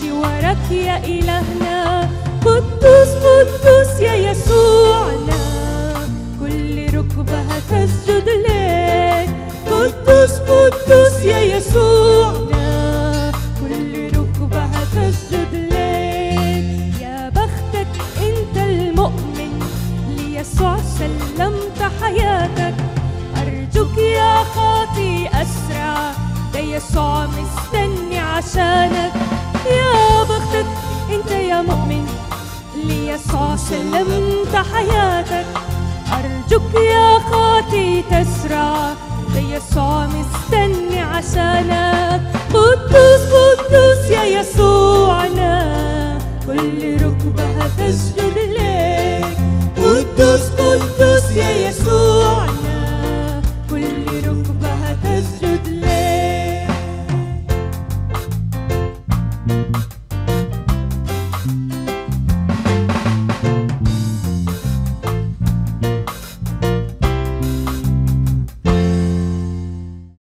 نمشي وراك يا إلهنا قدوس قدوس يا يسوعنا كل ركبة هتسجد لك قدوس قدوس يا يسوعنا كل ركبة هتسجد لك يا بختك انت المؤمن ليسوع سلمت حياتك أرجوك يا خاطي أسرع ده يسوع مستني عشانك يا بختك انت يا مؤمن ليسوع سلمت حياتك أرجوك يا خاطي تسرع ده يسوع مستني عشانك قدوس قدوس يا يسوعنا كل ركبة هتسجد